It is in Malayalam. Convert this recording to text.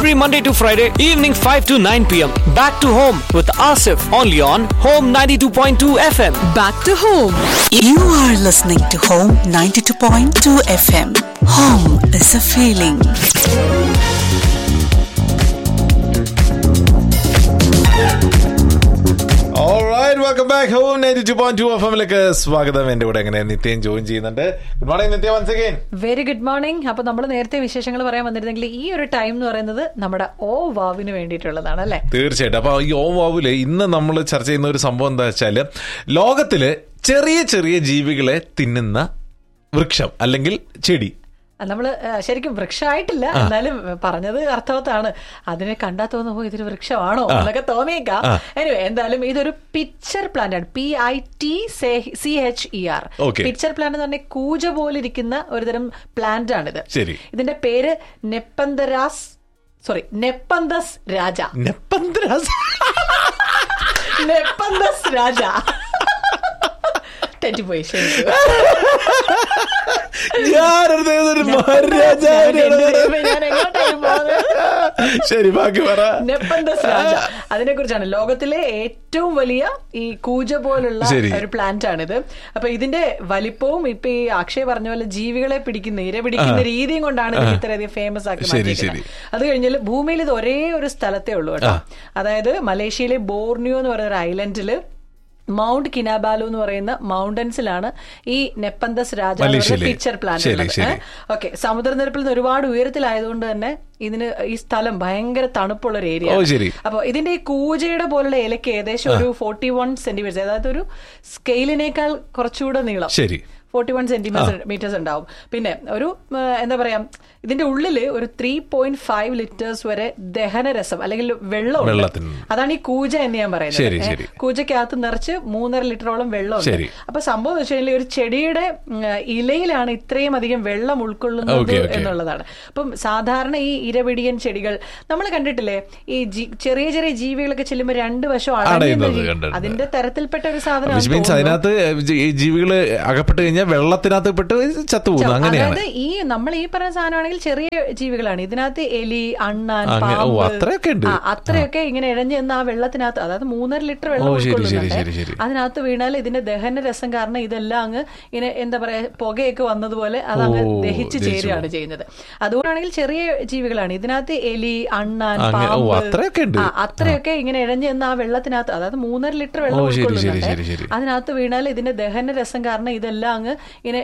every Monday to Friday, evening 5 to 9 pm. Back to home with Asif, only on Home 92.2 FM. Back to home. You are listening to Home 92.2 FM. Home is a feeling. Alright, welcome back home 92.2 FM ലേക്ക് സ്വാഗതം എന്റെ കൂടെ എങ്ങനെ നിത്യം ജോയിൻ ചെയ്യുന്നുണ്ട് good morning Nithya once again very good morning അപ്പൊ നമ്മൾ നേരത്തെ വിശേഷങ്ങൾ പറയാൻ വന്നിരുന്നെങ്കിൽ ഈ ഒരു ടൈം എന്ന് പറയുന്നത് നമ്മുടെ ഓ വാവിന് വേണ്ടിയിട്ടുള്ളതാണ് അല്ലെ തീർച്ചയായിട്ടും അപ്പൊ ഈ ഓവാവില് ഇന്ന് നമ്മൾ ചർച്ച ചെയ്യുന്ന ഒരു സംഭവം എന്താ വെച്ചാല് ലോകത്തില് ചെറിയ ചെറിയ ജീവികളെ തിന്നുന്ന വൃക്ഷം അല്ലെങ്കിൽ ചെടി നമ്മൾ ശരിക്കും വൃക്ഷമായിട്ടില്ല എന്നാലും പറഞ്ഞത് അർത്ഥവത്താണ് അതിനെ കണ്ടാ തോന്നുമ്പോ ഇതൊരു വൃക്ഷമാണോ എന്നൊക്കെ തോന്നിയേക്കാം Anyway, എന്തായാലും ഇതൊരു പിക്ചർ പ്ലാന്റ് ആണ് P I T C H E R Okay. Picture plant എന്ന് പറഞ്ഞാൽ കൂജ പോലിരിക്കുന്ന ഒരുതരം പ്ലാന്റ് ആണിത് ശരി. ഇതിന്റെ പേര് നെപ്പന്തരാസ് സോറി നെപ്പന്തസ് രാജ നെപ്പന്തരാസ് നെപ്പന്തസ് രാജ തെറ്റിപ്പോയി ശരി ഞാനൊരു ഏതൊരു മഹാരാജാവിനെയാണ് ഞാൻ എങ്ങോട്ടായി പോകുന്നത്? ശരി ബാക്കി പറ നെപ്പന്തസ് രാജ അതിനെ കുറിച്ചാണ് ലോകത്തിലെ ഏറ്റവും വലിയ ഈ കൂജ പോലുള്ള ശരി. ഒരു പ്ലാന്റ് ആണിത് അപ്പൊ ഇതിന്റെ വലിപ്പവും ഇപ്പൊ ഈ അക്ഷയ് പറഞ്ഞ പോലെ ജീവികളെ പിടിക്കുന്ന ഇര പിടിക്കുന്ന രീതിയും കൊണ്ടാണ് ഇത് ഇത്രയധികം ഫേമസ് ആക്കി ശരി, മാറ്റിയിരിക്കുന്നത് അത് കഴിഞ്ഞാൽ ഭൂമിയിൽ ഇത് ഒരേ ഒരു സ്ഥലത്തേ ഉള്ളൂ കേട്ടോ അതായത് മലേഷ്യയിലെ ബോർണിയോ എന്ന് പറയുന്ന ഒരു ഐലൻഡില് മൗണ്ട് കിനാബാലു എന്ന് പറയുന്ന മൗണ്ടൻസിലാണ് ഈ നെപ്പന്തസ് രാജ മലേഷ്യയിലെ. പിക്ചർ പ്ലാന്റ് ശരി, ശരി. ഓക്കെ സമുദ്രനിരപ്പിൽ നിന്ന് ഒരുപാട് ഉയരത്തിലായതുകൊണ്ട് തന്നെ ഇതിന് ഈ സ്ഥലം ഭയങ്കര തണുപ്പുള്ള ഒരു ഏരിയ ഓ, ശരി. അപ്പൊ ഇതിന്റെ ഈ കൂജയുടെ പോലുള്ള ഇലയ്ക്ക് ഏകദേശം ഒരു ഫോർട്ടി വൺ സെന്റിമീറ്റർ അതായത് ഒരു സ്കെയിലിനേക്കാൾ കുറച്ചുകൂടെ നീളം ശരി ഫോർട്ടി വൺ സെന്റിമീറ്റേഴ്സ് ഉണ്ടാവും പിന്നെ ഒരു ആ, എന്താ പറയാ ഇതിന്റെ ഉള്ളില് ഒരു ത്രീ പോയിന്റ് ഫൈവ് ലിറ്റേഴ്സ് വരെ ദഹനരസം അല്ലെങ്കിൽ വെള്ളം വെള്ളത്തിന്. അതാണ് ഈ കൂജ എന്ന് ഞാൻ ശരി, പറയുന്നത് ശരി. ഏ, കൂജക്കകത്ത് നിറച്ച് മൂന്നര ലിറ്ററോളം വെള്ളമുണ്ട് ശരി. അപ്പൊ സംഭവം എന്ന് വെച്ച് കഴിഞ്ഞാൽ ഒരു ചെടിയുടെ ഉം, ഇലയിലാണ് ഇത്രയും അധികം വെള്ളം ഉൾക്കൊള്ളുന്നത് Okay, okay. എന്നുള്ളതാണ് അപ്പം സാധാരണ ഈ ഇരപിടിയൻ ചെടികൾ നമ്മൾ കണ്ടിട്ടില്ലേ ഈ ജി- ചെറിയ ചെറിയ ജീവികളൊക്കെ ചെല്ലുമ്പോൾ രണ്ട് വശം അടയുന്ന അടയുന്നത് രീതി. കണ്ടിട്ടുണ്ട്. അതിന്റെ തരത്തിൽപ്പെട്ട ഒരു വിച്ച് മീൻസ് സാധനം അതിനകത്ത് ജി- ഈ ജീവികള് അകപ്പെട്ട് കഴിഞ്ഞാൽ വെള്ളത്തിനകത്ത് പെട്ട് ചത്തുപോകുന്നു അങ്ങനെയാണ് അതായത് ഈ നമ്മൾ ഈ പറഞ്ഞ സാധനമാണെങ്കിൽ ചെറിയ ജീവികളാണ് ഇതിനകത്ത് എലി അണ്ണാൻ അങ്ങ- ഓ, പാമ്പ് അത്രയൊക്കെ ഉണ്ട്. ആ, അത്രയൊക്കെ ഇങ്ങനെ ഇഴഞ്ഞ് നിന്ന് ആ വെള്ളത്തിനകത്ത് അതായത് മൂന്നര ലിറ്റർ വെള്ളം ഓ, ശരി, ശരി, ഉൾക്കൊള്ളുന്നുണ്ട്. ശരി, ശരി. അതിനകത്ത് വീണാൽ ഇതിന്റെ ദഹന രസം കാരണം ഇതെല്ലാം അങ്ങ് ഇങ്ങനെ എന്താ പറയാ പുകയൊക്കെ വന്നതുപോലെ അത് അങ്ങ് ഓ, ദഹിച്ച് ദഹിച്ചു ചേരുകയാണ് ചെയ്യുന്നത് അതുകൊണ്ടാണെങ്കിൽ ചെറിയ ജീവികളാണ് ഇതിനകത്ത് എലി അണ്ണാൻ അങ്ങ- ഓ, പാമ്പ് അത്രയൊക്കെ ഉണ്ട്. ആ, അത്രയൊക്കെ ഇങ്ങനെ ഇഴഞ്ഞ് നിന്ന് ആ വെള്ളത്തിനകത്ത് അതായത് മൂന്നര ലിറ്റർ വെള്ളം ഓ, ശരി, ശരി, ഉൾക്കൊള്ളുന്നുണ്ട് ശരി, ശരി. അതിനകത്ത് വീണാൽ ഇതിന്റെ ദഹന രസം കാരണം ഇതെല്ലാം അങ്ങ് ഇങ്ങനെ